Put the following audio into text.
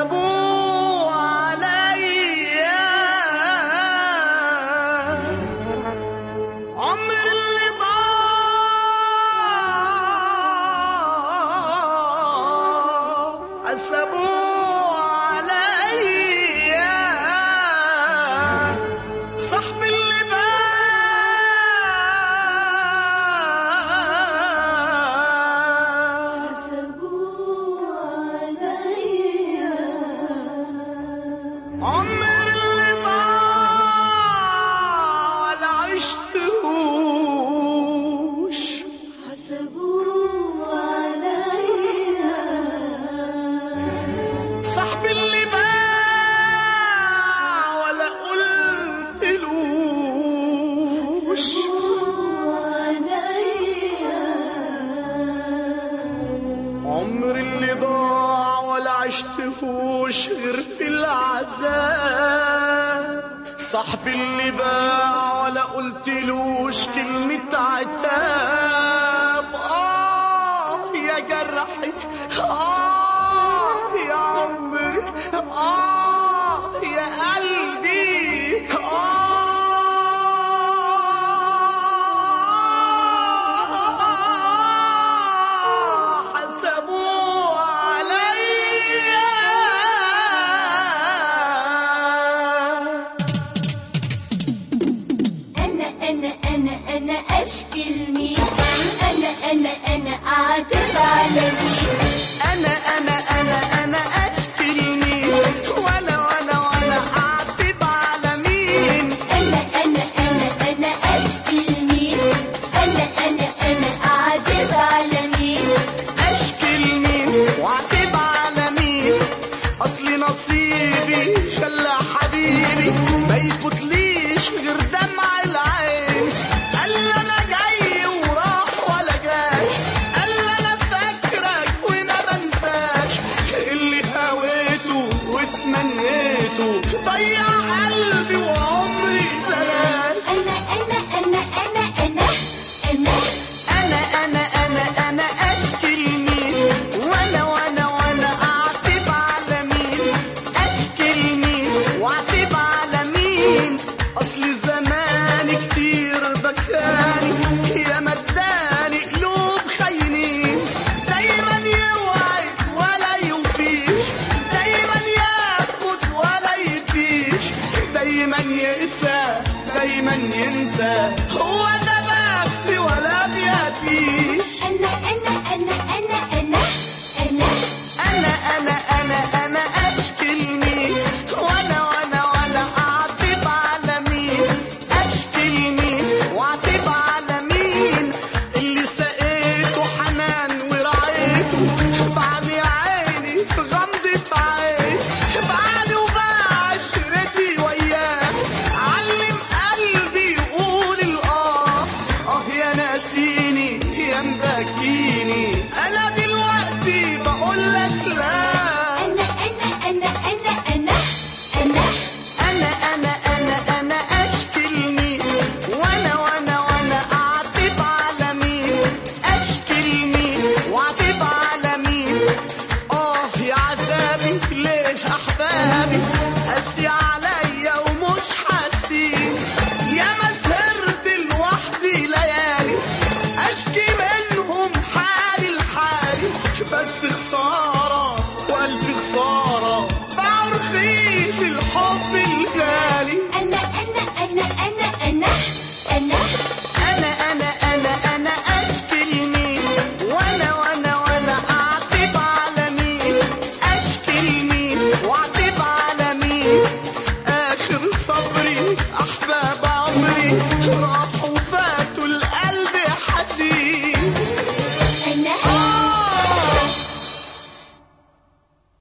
حسبوه عليا عمر اللي ضاع حسبوه عليا صاحب اللي باع عمر اللي ضاع ولا عشتهوش صاحب اللي باع ولا قلتلوش عمر اللي ضاع ولا عشتهوش غير في العذاب صاحبي اللي باع ولا قلتلوش كلمة عتاب آه يا جرحي آه يا عمري آه يا قلبي آه حسبوه عليا أنا أنا أنا أنا أشكي لمين أنا أنا أنا أعتب على مين انا انا انا انا اشكي لمين ولا ولا ولا اعتب على مين أنا أنا أنا أنا أشكي لمين أنا أنا أنا أعتب على مين اشكي لمين واعتب على مين اصلي نصيبي خلى حبيبي ما يفوتليش غير دمع العين قال لي انا جاي وراح ولا جاش قال لي انا فاكرك وما بنساش اللي هويته واتمنيته